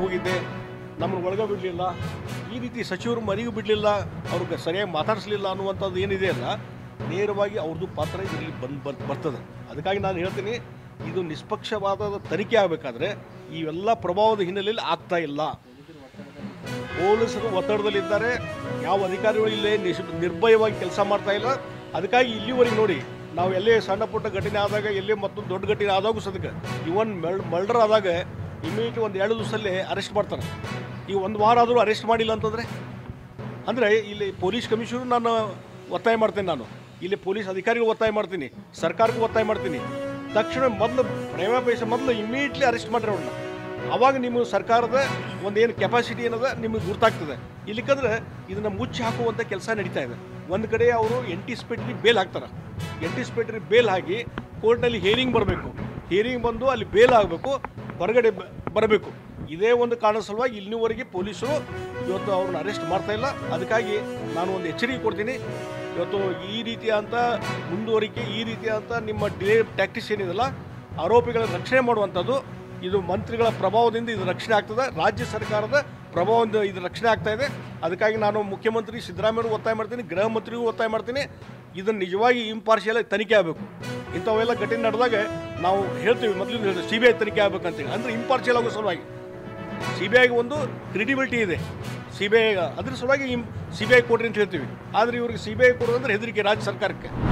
ಹೋಗಿದ್ದೆ ನಮ್ಮನ್ನು ಒಳಗೆ ಬಿಡಲಿಲ್ಲ ಈ ರೀತಿ ಸಚಿವರು ಮನೆಗೂ ಬಿಡಲಿಲ್ಲ ಅವ್ರಿಗೆ ಸರಿಯಾಗಿ ಮಾತಾಡಿಸ್ಲಿಲ್ಲ ಅನ್ನುವಂಥದ್ದು ಏನಿದೆ ಅಲ್ಲ ನೇರವಾಗಿ ಅವ್ರದ್ದು ಪಾತ್ರ ಇಲ್ಲಿ ಬಂದು ಬರ್ ಬರ್ತದೆ ಅದಕ್ಕಾಗಿ ನಾನು ಹೇಳ್ತೀನಿ ಇದು ನಿಷ್ಪಕ್ಷವಾದ ತನಿಖೆ ಆಗಬೇಕಾದ್ರೆ ಇವೆಲ್ಲ ಪ್ರಭಾವದ ಹಿನ್ನೆಲೆಯಲ್ಲಿ ಆಗ್ತಾ ಇಲ್ಲ ಪೊಲೀಸರು ಒತ್ತಡದಲ್ಲಿದ್ದಾರೆ ಯಾವ ಅಧಿಕಾರಿಗಳು ಇಲ್ಲೇ ನಿಶ್ ನಿರ್ಭಯವಾಗಿ ಕೆಲಸ ಮಾಡ್ತಾ ಇಲ್ಲ ಅದಕ್ಕಾಗಿ ಇಲ್ಲಿವರೆಗೆ ನೋಡಿ ನಾವು ಎಲ್ಲೇ ಸಣ್ಣ ಪುಟ್ಟ ಘಟನೆ ಆದಾಗ ಎಲ್ಲೇ ಮತ್ತೊಂದು ದೊಡ್ಡ ಘಟನೆ ಆದಾಗೂ ಸದಕ್ಕೆ ಇವನ್ ಮೆಲ್ ಮರ್ಡರ್ ಆದಾಗ ಇಮಿಡಿಯೇಟ್ ಒಂದು ಎರಡು ದಿವಸಲ್ಲೇ ಅರೆಸ್ಟ್ ಮಾಡ್ತಾರೆ ಈ ಒಂದು ವಾರ ಆದರೂ ಅರೆಸ್ಟ್ ಮಾಡಿಲ್ಲ ಅಂತಂದರೆ ಅಂದರೆ ಇಲ್ಲಿ ಪೊಲೀಸ್ ಕಮಿಷನರ್ ನಾನು ಒತ್ತಾಯ ಮಾಡ್ತೇನೆ ನಾನು ಇಲ್ಲಿ ಪೊಲೀಸ್ ಅಧಿಕಾರಿಗಳು ಒತ್ತಾಯ ಮಾಡ್ತೀನಿ ಸರ್ಕಾರಕ್ಕೂ ಒತ್ತಾಯ ಮಾಡ್ತೀನಿ ತಕ್ಷಣ ಮೊದಲು ಪ್ರೈವೇಟ್ ಮೊದಲು ಇಮಿಡಿಯೇಟ್ಲಿ ಅರೆಸ್ಟ್ ಮಾಡಿರಿ ಅವ್ರನ್ನ ಅವಾಗ ನಿಮ್ಮ ಸರ್ಕಾರದ ಒಂದು ಏನು ಕೆಪಾಸಿಟಿ ಏನದ ನಿಮಗೆ ಗುರ್ತಾಗ್ತದೆ ಇಲ್ಲಿಕ್ಕಂದ್ರೆ ಇದನ್ನು ಮುಚ್ಚಿ ಹಾಕುವಂಥ ಕೆಲಸ ನಡೀತಾ ಇದೆ ಒಂದು ಕಡೆ ಅವರು ಎಂಟಿಸ್ಪೇಟ್ರಿ ಬೇಲ್ ಹಾಕ್ತಾರೆ ಎಂಟಿಸ್ಪೇಟ್ರಿ ಬೇಲ್ ಹಾಕಿ ಕೋರ್ಟ್ನಲ್ಲಿ ಹಿಯರಿಂಗ್ ಬರಬೇಕು ಹಿಯರಿಂಗ್ ಬಂದು ಅಲ್ಲಿ ಬೇಲ್ ಆಗಬೇಕು ಹೊರಗಡೆ ಬ- ಬರಬೇಕು ಇದೇ ಒಂದು ಕಾರಣ ಸಲುವಾಗಿ ಇಲ್ಲಿವರೆಗೆ ಪೊಲೀಸರು ಇವತ್ತು ಅವ್ರನ್ನ ಅರೆಸ್ಟ್ ಮಾಡ್ತಾ ಇಲ್ಲ ಅದಕ್ಕಾಗಿ ನಾನು ಒಂದು ಎಚ್ಚರಿಕೆ ಕೊಡ್ತೀನಿ ಇವತ್ತು ಈ ರೀತಿಯಾದಂಥ ಮುಂದುವರಿಕೆ ಈ ರೀತಿಯಾದಂಥ ನಿಮ್ಮ ಡಿಲೇ ಟ್ಯಾಕ್ಟಿಸ್ ಏನಿದೆಲ್ಲ ಆರೋಪಿಗಳ ರಕ್ಷಣೆ ಮಾಡುವಂಥದ್ದು ಇದು ಮಂತ್ರಿಗಳ ಪ್ರಭಾವದಿಂದ ಇದು ರಕ್ಷಣೆ ಆಗ್ತದೆ ರಾಜ್ಯ ಸರ್ಕಾರದ ಪ್ರಭಾವದಿಂದ ಇದು ರಕ್ಷಣೆ ಆಗ್ತಾ ಇದೆ ಅದಕ್ಕಾಗಿ ನಾನು ಮುಖ್ಯಮಂತ್ರಿ ಸಿದ್ದರಾಮಯ್ಯರು ಒತ್ತಾಯ ಮಾಡ್ತೀನಿ ಗೃಹ ಮಂತ್ರಿಗೂ ಒತ್ತಾಯ ಮಾಡ್ತೀನಿ ಇದನ್ನು ನಿಜವಾಗಿ ಇಂಪಾರ್ಷಿಯಲ್ ತನಿಖೆ ಆಗಬೇಕು ಇಂಥವೆಲ್ಲ ಘಟನೆ ನಡೆದಾಗ ನಾವು ಹೇಳ್ತೀವಿ ಮೊದಲಿಂದ ಹೇಳ್ತೀವಿ ಸಿ ಬಿ ಐ ತನಿಖೆ ಆಗ್ಬೇಕಂತೇಳಿ ಅಂದರೆ ಇಂಪಾರ್ಷಿಯಲ್ ಆಗೋ ಸಲುವಾಗಿ ಸಿ ಬಿ ಐಗೆ ಒಂದು ಕ್ರೆಡಿಬಿಲಿಟಿ ಇದೆ ಸಿ ಬಿ ಐ ಅದ್ರ ಸಲುವಾಗಿ ಸಿ ಬಿ ಐ ಕೊಡ್ರಿ ಅಂತ ಹೇಳ್ತೀವಿ ಆದರೆ ಇವ್ರಿಗೆ ಸಿ ಬಿ ಐ ಕೊಡೋದಂದ್ರೆ ಹೆದರಿಕೆ ರಾಜ್ಯ ಸರ್ಕಾರಕ್ಕೆ